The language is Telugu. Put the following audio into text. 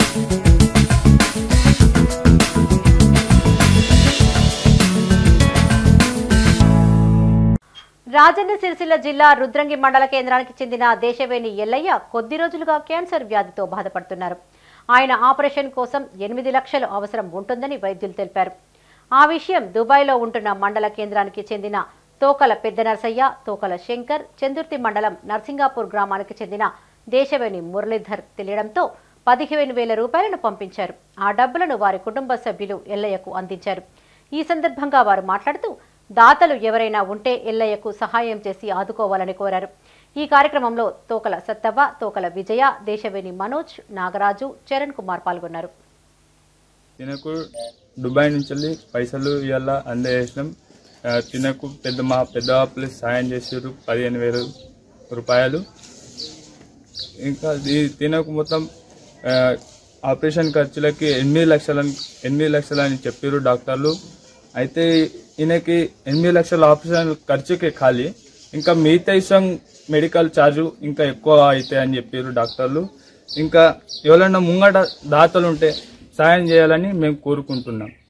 రాజన్న సిరిసిల్ల జిల్లా రుద్రంగి మండల కేంద్రానికి చెందిన దేశవేణి ఎల్లయ్య కొద్ది రోజులుగా క్యాన్సర్ వ్యాధితో బాధపడుతున్నారు ఆయన ఆపరేషన్ కోసం ఎనిమిది లక్షలు అవసరం ఉంటుందని వైద్యులు తెలిపారు ఆ విషయం దుబాయ్లో ఉంటున్న మండల కేంద్రానికి చెందిన తోకల పెద్ద నర్సయ్య తోకల శంకర్ చందుర్తి మండలం నర్సింగాపూర్ గ్రామానికి చెందిన దేశవేణి మురళీధర్ తెలియడంతో పదిహేను వేల రూపాయలను పంపించారు ఆ డబ్బులను వారి కుటుంబ సభ్యులు ఎల్లయ్యకు అందించారు ఈ సందర్భంగా వారు మాట్లాడుతూ దాతలు ఎవరైనా ఉంటే ఎల్లయ్యకు సహాయం చేసి ఆదుకోవాలని కోరారు ఈ కార్యక్రమంలో తోకల సత్తవ్వ తోకల విజయ దేశవేణి మనోజ్ నాగరాజు చరణ్ కుమార్ పాల్గొన్నారు తినకు దుబాయ్ నుంచి వెళ్ళి పైసలు ఇవాళ అందజేసినాం ఆ, తినకు పెద్ద మా పెద్ద ప్లస్ సాయం చేసారు పదిహేను వేలు రూపాయలు ఇంకా ఈ తినకు మొత్తం ఆ, ఆపరేషన్ ఖర్చులకి ఎనిమిది లక్షలని ఎనిమిది లక్షలు అని చెప్పారు డాక్టర్లు అయితే ఈయనకి ఎనిమిది లక్షల ఆపరేషన్ ఖర్చుకి ఖాళీ ఇంకా మిగతా ఇష్టం మెడికల్ ఛార్జు ఇంకా ఎక్కువ అవుతాయి అని చెప్పారు డాక్టర్లు ఇంకా ఎవరైనా ముంగట దాతలు ఉంటే సాయం చేయాలని మేము కోరుకుంటున్నాం